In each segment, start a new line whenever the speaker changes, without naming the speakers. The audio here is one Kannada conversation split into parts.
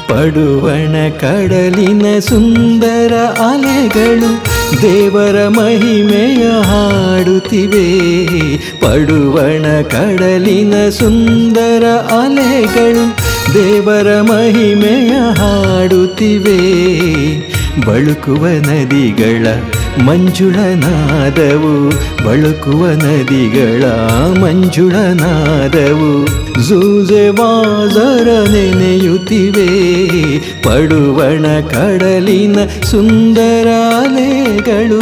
ಪಡುವಣ ಕಡಲಿನ ಸುಂದರ ಅಲೆಗಳು ದೇವರ ಮಹಿಮೆಯ ಹಾಡುತ್ತಿವೆ ಪಡುವಣ ಕಡಲಿನ ಸುಂದರ ಅಲೆಗಳು ದೇವರ ಮಹಿಮೆಯ ಹಾಡುತ್ತಿವೆ ಬಳುಕುವ ನದಿಗಳ ಮಂಜುಳನಾದವು ಬಳುಕುವ ನದಿಗಳ ಮಂಜುಳನಾದವು ಜೂಜೆ ಬಾಜರ ನೆನೆಯುತ್ತಿವೆ ಪಡುವಣ ಕಡಲಿನ ಸುಂದರ ಅಲೆಗಳು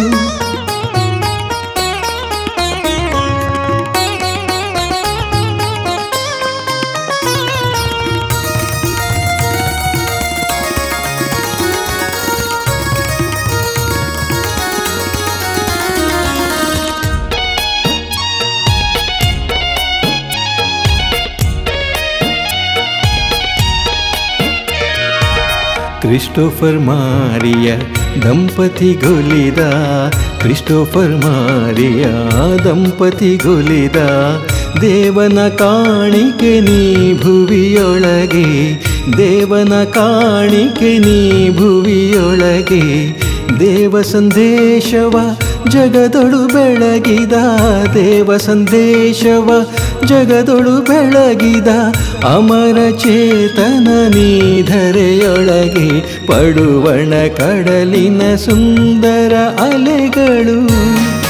ಕ್ರಿಸ್ಟೋಫರ್ ಮಾರಿಯ ದಂಪತಿಗೊಲಿದ ಕ್ರಿಸ್ಟೋಫರ್ ಮಾರಿಯ ದಂಪತಿಗೊಲಿದ ದೇವನ ಕಾಣಿಕೆ ನೀ ಭುವಿಯೊಳಗೆ ದೇವನ ಕಾಣಿಕೆ ನೀ ಭುವಿಯೊಳಗೆ ದೇವ ಸಂದೇಶವ ಜಗದೊಳು ಬೆಳಗಿದ ದೇವ ಸಂದೇಶವ ಜಗದೊಳು ಬೆಳಗಿದ ಅಮರ ಚೇತನ ನೀಧರೆಯೊಳಗೆ ಪಡುವಣ ಕಡಲಿನ ಸುಂದರ ಅಲೆಗಳು